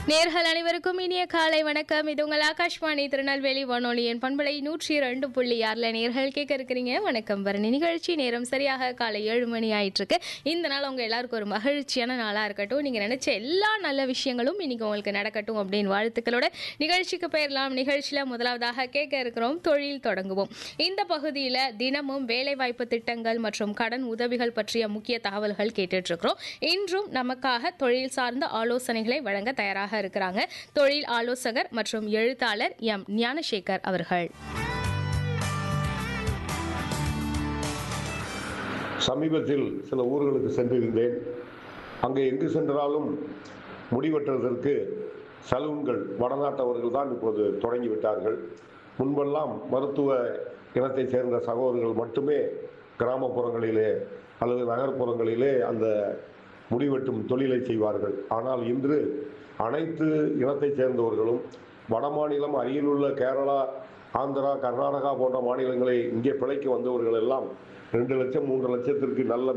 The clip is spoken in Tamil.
நேர்கள் அனைவருக்கும் இனிய காலை வணக்கம் இது உங்கள் ஆகாஷ்வாணி திருநெல்வேலி வானொலியின் பண்பலை நூற்றி ரெண்டு புள்ளி ஆறுல நேர்கள் கேட்க இருக்கிறீங்க வணக்கம் பரணி நிகழ்ச்சி நேரம் சரியாக காலை ஏழு மணி ஆயிட்டு இருக்கு இந்த நாள் உங்க எல்லாருக்கும் ஒரு மகிழ்ச்சியான நாளா இருக்கட்டும் நீங்க நினைச்ச எல்லா நல்ல விஷயங்களும் இன்னைக்கு உங்களுக்கு நடக்கட்டும் அப்படின்னு வாழ்த்துக்களோட நிகழ்ச்சிக்கு போயிடலாம் நிகழ்ச்சியில முதலாவதாக கேட்க இருக்கிறோம் தொழில் தொடங்குவோம் இந்த பகுதியில தினமும் வேலைவாய்ப்பு திட்டங்கள் மற்றும் கடன் உதவிகள் பற்றிய முக்கிய தகவல்கள் கேட்டுட்டு இருக்கிறோம் இன்றும் நமக்காக தொழில் சார்ந்த ஆலோசனைகளை வழங்க தயாராக இருக்கிறாங்க தொழில் ஆலோசகர் மற்றும் எழுத்தாளர் எம் ஞானசேகர் அவர்கள் சமீபத்தில் சில ஊர்களுக்கு சென்றிருந்தேன் அங்கே எங்கு சென்றாலும் முடிவெட்டுவதற்கு சலூன்கள் வடநாட்டவர்கள் தான் இப்போது தொடங்கிவிட்டார்கள் முன்பெல்லாம் மருத்துவ இனத்தைச் சேர்ந்த சகோதரர்கள் மட்டுமே கிராமப்புறங்களிலே அல்லது நகர்ப்புறங்களிலே அந்த முடிவெட்டும் தொழிலை செய்வார்கள் ஆனால் இன்று அனைத்து இனத்தைச் சேர்ந்தவர்களும் வடமாநிலம் அருகிலுள்ள கேரளா ஆந்திரா கர்நாடகா போன்ற மாநிலங்களை இங்கே பிழைக்க வந்தவர்கள் எல்லாம் ரெண்டு லட்சம் மூன்று லட்சத்திற்கு நல்ல